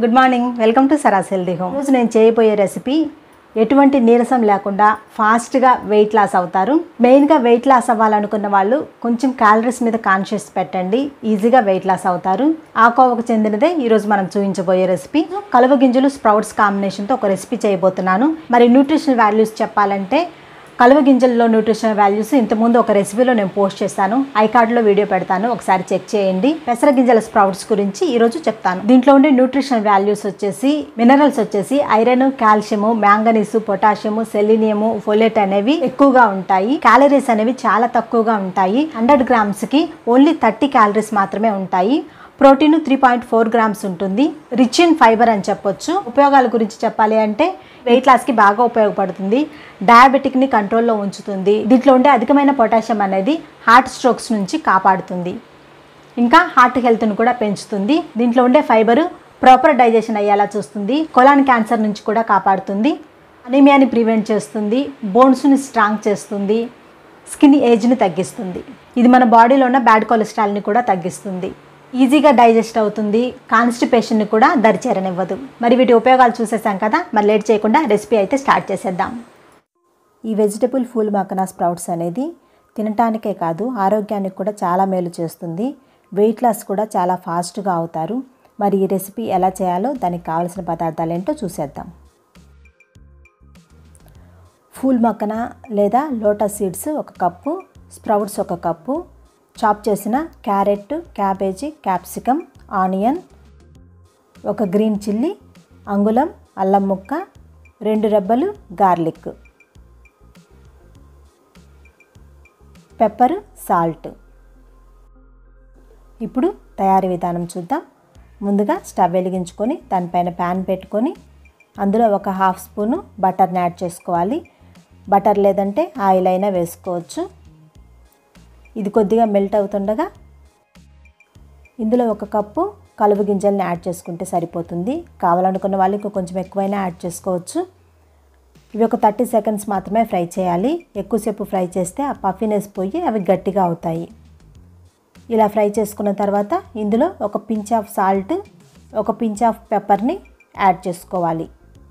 good morning welcome to సరాస్ healthy home రోజు నేను చేయబోయే రెసిపీ ఎటువంటి నీరసం లేకుండా ఫాస్ట్గా వెయిట్ లాస్ అవుతారు మెయిన్గా వెయిట్ లాస్ అవ్వాలనుకున్న వాళ్ళు కొంచెం క్యాలరీస్ మీద కాన్షియస్ పెట్టండి ఈజీగా వెయిట్ లాస్ అవుతారు ఆ కోవకు చెందినదే ఈరోజు మనం చూపించబోయే రెసిపీ కలువ గింజలు స్ప్రౌట్స్ కాంబినేషన్తో ఒక రెసిపీ చేయబోతున్నాను మరి న్యూట్రిషనల్ వాల్యూస్ చెప్పాలంటే కలువ గింజల్లో న్యూట్రిషనల్ వాల్యూస్ ఇంతకుముందు ఒక రెసిపీలో నేను పోస్ట్ చేస్తాను ఐ కార్డ్లో వీడియో పెడతాను ఒకసారి చెక్ చేయండి పెసర గింజల స్ప్రౌట్స్ గురించి ఈరోజు చెప్తాను దీంట్లో ఉండే న్యూట్రిషనల్ వాల్యూస్ వచ్చేసి మినరల్స్ వచ్చేసి iron calcium manganese potassium selenium folate అనేవి ఎక్కువగా ఉంటాయి క్యాలరీస్ అనేవి చాలా తక్కువగా ఉంటాయి హండ్రెడ్ గ్రామ్స్కి ఓన్లీ థర్టీ క్యాలరీస్ మాత్రమే ఉంటాయి protein three point four grams ఉంటుంది రిచ్ ఇన్ ఫైబర్ అని చెప్పొచ్చు ఉపయోగాల గురించి చెప్పాలి అంటే వెయిట్ లాస్కి బాగా ఉపయోగపడుతుంది డయాబెటిక్ని కంట్రోల్లో ఉంచుతుంది దీంట్లో ఉండే అధికమైన పొటాషియం అనేది హార్ట్ స్ట్రోక్స్ నుంచి కాపాడుతుంది ఇంకా హార్ట్ హెల్త్ను కూడా పెంచుతుంది దీంట్లో ఉండే ఫైబర్ ప్రాపర్ డైజెషన్ అయ్యేలా చూస్తుంది కొలాన్ క్యాన్సర్ నుంచి కూడా కాపాడుతుంది అనీమియాని ప్రివెంట్ చేస్తుంది బోన్స్ని స్ట్రాంగ్ చేస్తుంది స్కిన్ ఏజ్ని తగ్గిస్తుంది ఇది మన బాడీలో ఉన్న బ్యాడ్ కొలెస్ట్రాల్ని కూడా తగ్గిస్తుంది ఈజీగా డైజెస్ట్ అవుతుంది కాన్స్టిపేషన్ని కూడా దరిచేరనివ్వదు మరి వీటి ఉపయోగాలు చూసేసాం కదా మరి లేట్ చేయకుండా రెసిపీ అయితే స్టార్ట్ చేసేద్దాం ఈ వెజిటబుల్ ఫూల్ మకనా స్ప్రౌట్స్ అనేది తినటానికే కాదు ఆరోగ్యానికి కూడా చాలా మేలు చేస్తుంది వెయిట్ లాస్ కూడా చాలా ఫాస్ట్గా అవుతారు మరి ఈ రెసిపీ ఎలా చేయాలో దానికి కావాల్సిన పదార్థాలు ఏంటో చూసేద్దాం ఫూల్ మక్కన లేదా లోటస్ సీడ్స్ ఒక కప్పు స్ప్రౌట్స్ ఒక కప్పు చాప్ చేసిన క్యారెట్ క్యాబేజీ క్యాప్సికమ్ ఆనియన్ ఒక గ్రీన్ చిల్లీ అంగుళం అల్లం ముక్క రెండు రెబ్బలు గార్లిక్ పెప్పర్ సాల్ట్ ఇప్పుడు తయారీ విధానం చూద్దాం ముందుగా స్టవ్ వెలిగించుకొని దానిపైన ప్యాన్ పెట్టుకొని అందులో ఒక హాఫ్ స్పూను బటర్ని యాడ్ చేసుకోవాలి బటర్ లేదంటే ఆయిల్ అయినా వేసుకోవచ్చు ఇది కొద్దిగా మెల్ట్ అవుతుండగా ఇందులో ఒక కప్పు కలుపు గింజల్ని యాడ్ చేసుకుంటే సరిపోతుంది కావాలనుకున్న వాళ్ళు ఇంకా కొంచెం ఎక్కువైనా యాడ్ చేసుకోవచ్చు ఇవి ఒక థర్టీ సెకండ్స్ మాత్రమే ఫ్రై చేయాలి ఎక్కువసేపు ఫ్రై చేస్తే ఆ పఫినెస్ పోయి అవి గట్టిగా అవుతాయి ఇలా ఫ్రై చేసుకున్న తర్వాత ఇందులో ఒక పించ్ ఆఫ్ సాల్ట్ ఒక పించ్ ఆఫ్ పెప్పర్ని యాడ్ చేసుకోవాలి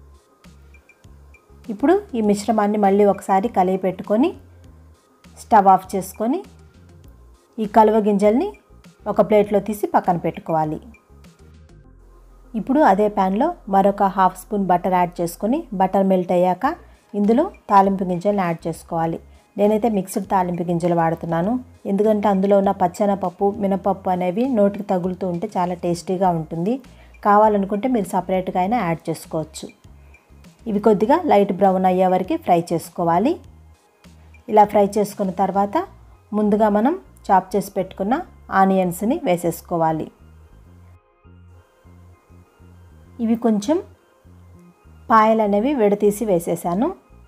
ఇప్పుడు ఈ మిశ్రమాన్ని మళ్ళీ ఒకసారి కలిగి పెట్టుకొని స్టవ్ ఆఫ్ చేసుకొని ఈ కలువ గింజల్ని ఒక ప్లేట్లో తీసి పక్కన పెట్టుకోవాలి ఇప్పుడు అదే ప్యాన్లో మరొక హాఫ్ స్పూన్ బటర్ యాడ్ చేసుకొని బటర్ మెల్ట్ అయ్యాక ఇందులో తాలింపు గింజలను యాడ్ చేసుకోవాలి నేనైతే మిక్స్డ్ తాలింపు గింజలు వాడుతున్నాను ఎందుకంటే అందులో ఉన్న పచ్చెనపప్పు మినపప్పు అనేవి నోటికి తగులుతూ ఉంటే చాలా టేస్టీగా ఉంటుంది కావాలనుకుంటే మీరు సపరేట్గా అయినా యాడ్ చేసుకోవచ్చు ఇవి కొద్దిగా లైట్ బ్రౌన్ అయ్యే వరకు ఫ్రై చేసుకోవాలి ఇలా ఫ్రై చేసుకున్న తర్వాత ముందుగా మనం చాప్ చేసి పెట్టుకున్న ఆనియన్స్ని వేసేసుకోవాలి ఇవి కొంచెం పాయలు అనేవి విడతీసి వేసేసాను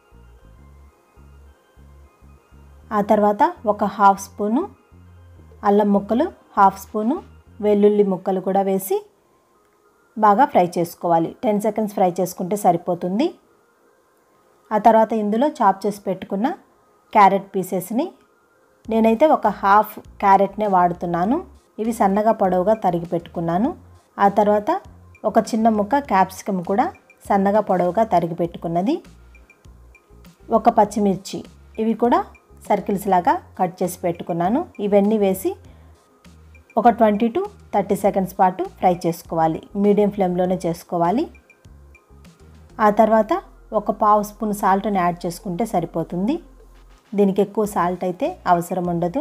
ఆ తర్వాత ఒక హాఫ్ స్పూను అల్లం ముక్కలు హాఫ్ స్పూను వెల్లుల్లి ముక్కలు కూడా వేసి బాగా ఫ్రై చేసుకోవాలి టెన్ సెకండ్స్ ఫ్రై చేసుకుంటే సరిపోతుంది ఆ తర్వాత ఇందులో చాప్ చేసి పెట్టుకున్న క్యారెట్ పీసెస్ని నేనైతే ఒక హాఫ్ క్యారెట్నే వాడుతున్నాను ఇవి సన్నగా పొడవుగా తరిగి పెట్టుకున్నాను ఆ తర్వాత ఒక చిన్న ముక్క క్యాప్సికమ్ కూడా సన్నగా పొడవుగా తరిగి పెట్టుకున్నది ఒక పచ్చిమిర్చి ఇవి కూడా సర్కిల్స్ లాగా కట్ చేసి పెట్టుకున్నాను ఇవన్నీ వేసి ఒక ట్వంటీ టు థర్టీ సెకండ్స్ పాటు ఫ్రై చేసుకోవాలి మీడియం ఫ్లేమ్లోనే చేసుకోవాలి ఆ తర్వాత ఒక పావు స్పూన్ సాల్ట్ని యాడ్ చేసుకుంటే సరిపోతుంది దీనికి ఎక్కువ సాల్ట్ అయితే అవసరం ఉండదు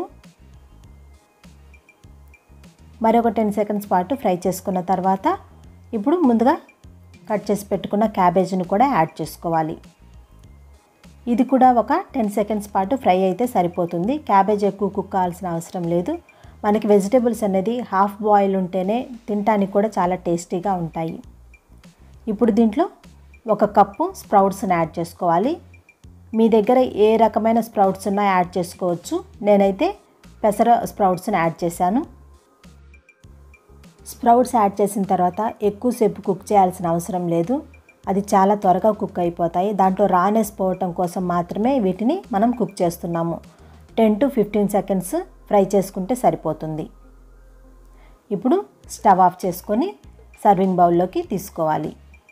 మరొక టెన్ సెకండ్స్ పాటు ఫ్రై చేసుకున్న తర్వాత ఇప్పుడు ముందుగా కట్ చేసి పెట్టుకున్న క్యాబేజీని కూడా యాడ్ చేసుకోవాలి ఇది కూడా ఒక టెన్ సెకండ్స్ పాటు ఫ్రై అయితే సరిపోతుంది క్యాబేజ్ ఎక్కువ కుక్ కావాల్సిన అవసరం లేదు మనకి వెజిటేబుల్స్ అనేది హాఫ్ బాయిల్ ఉంటేనే తినడానికి కూడా చాలా టేస్టీగా ఉంటాయి ఇప్పుడు దీంట్లో ఒక కప్పు స్ప్రౌట్స్ని యాడ్ చేసుకోవాలి మీ దగ్గర ఏ రకమైన స్ప్రౌట్స్ ఉన్నా యాడ్ చేసుకోవచ్చు నేనైతే పెసర స్ప్రౌట్స్ని యాడ్ చేశాను స్ప్రౌట్స్ యాడ్ చేసిన తర్వాత ఎక్కువసేపు కుక్ చేయాల్సిన అవసరం లేదు అది చాలా త్వరగా కుక్ అయిపోతాయి దాంట్లో రానెస్ పోవటం కోసం మాత్రమే వీటిని మనం కుక్ చేస్తున్నాము ten to fifteen seconds fry చేసుకుంటే సరిపోతుంది ఇప్పుడు స్టవ్ ఆఫ్ చేసుకొని సర్వింగ్ బౌల్లోకి తీసుకోవాలి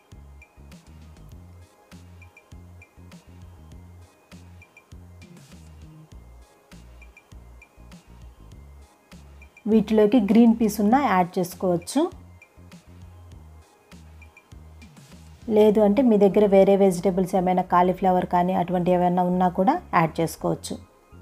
వీటిలోకి గ్రీన్ పీస్ ఉన్న యాడ్ చేసుకోవచ్చు లేదు అంటే మీ దగ్గర వేరే వెజిటేబుల్స్ ఏమైనా కాలీఫ్లవర్ కానీ అటువంటి ఏమైనా ఉన్నా కూడా యాడ్ చేసుకోవచ్చు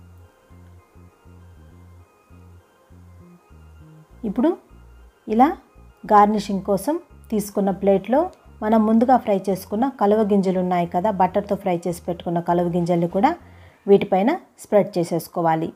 ఇప్పుడు ఇలా గార్నిషింగ్ కోసం తీసుకున్న ప్లేట్లో మనం ముందుగా ఫ్రై చేసుకున్న కలువ గింజలు ఉన్నాయి కదా బటర్తో ఫ్రై చేసి పెట్టుకున్న కలువ గింజలు కూడా వీటిపైన స్ప్రెడ్ చేసేసుకోవాలి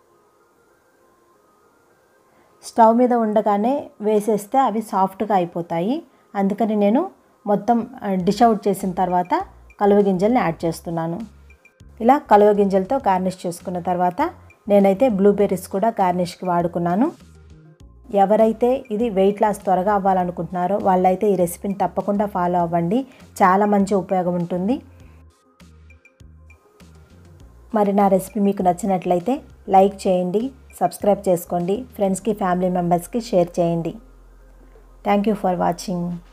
స్టవ్ మీద ఉండగానే వేసేస్తే అవి సాఫ్ట్గా అయిపోతాయి అందుకని నేను మొత్తం డిష్ అవుట్ చేసిన తర్వాత కలువ గింజల్ని యాడ్ చేస్తున్నాను ఇలా కలువ గింజలతో గార్నిష్ చేసుకున్న తర్వాత నేనైతే బ్లూబెర్రీస్ కూడా గార్నిష్కి వాడుకున్నాను ఎవరైతే ఇది వెయిట్ లాస్ త్వరగా అవ్వాలనుకుంటున్నారో వాళ్ళైతే ఈ రెసిపీని తప్పకుండా ఫాలో అవ్వండి చాలా మంచి ఉపయోగం ఉంటుంది మరి నా రెసిపీ మీకు నచ్చినట్లయితే లైక్ చేయండి సబ్స్క్రైబ్ చేసుకోండి ఫ్రెండ్స్కి ఫ్యామిలీ మెంబర్స్కి షేర్ చేయండి థ్యాంక్ యూ ఫర్ వాచింగ్